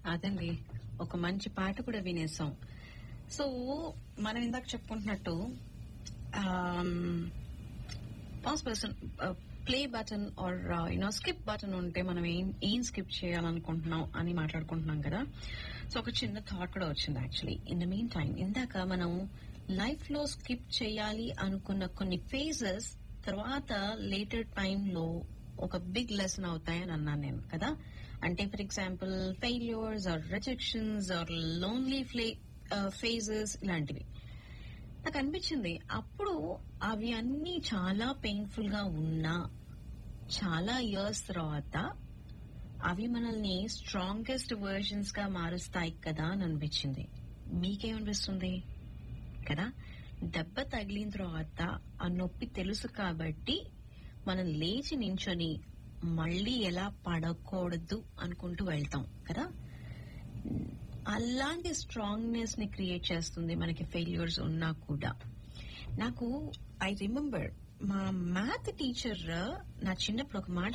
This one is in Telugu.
అదండి ఒక మంచి పాట కూడా వినేసాం సో మనం ఇందాక చెప్పుకుంటున్నట్టు pause person play button or you know skip button ఉంటే మనం ఏం ఏం స్కిప్ చేయాలనుకుంటున్నాం అని మాట్లాడుకుంటున్నాం కదా సో ఒక చిన్న థాట్ కూడా వచ్చింది actually in the mean time ఇందాక మనం లైఫ్ లో స్కిప్ చేయాలి అనుకున్న కొన్ని ఫేజెస్ తర్వాత లేటర్ టైంలో ఒక బిగ్ లెసన్ అవుతాయని అన్నాను నేను కదా అంటే for example failures or rejections or lonely ఫ్లే ఫేజెస్ ఇలాంటివి నాకు అనిపించింది అప్పుడు అవి అన్ని చాలా పెయిన్ఫుల్ గా ఉన్నా చాలా ఇయర్స్ తర్వాత అవి మనల్ని స్ట్రాంగెస్ట్ వర్షన్స్ గా మారుస్తాయి కదా అని అనిపించింది మీకేమనిపిస్తుంది కదా దెబ్బ తగిలిన తర్వాత ఆ నొప్పి తెలుసు కాబట్టి మనం లేచి నించొని మళ్ళీ ఎలా పడకూడదు అనుకుంటూ వెళ్తాం కదా అలాంటి స్ట్రాంగ్నెస్ ని క్రియేట్ చేస్తుంది మనకి ఫెయిల్యూర్స్ ఉన్నా కూడా నాకు ఐ రిమెంబర్ మా మ్యాథ్ టీచర్ నా చిన్నప్పుడు ఒక మాట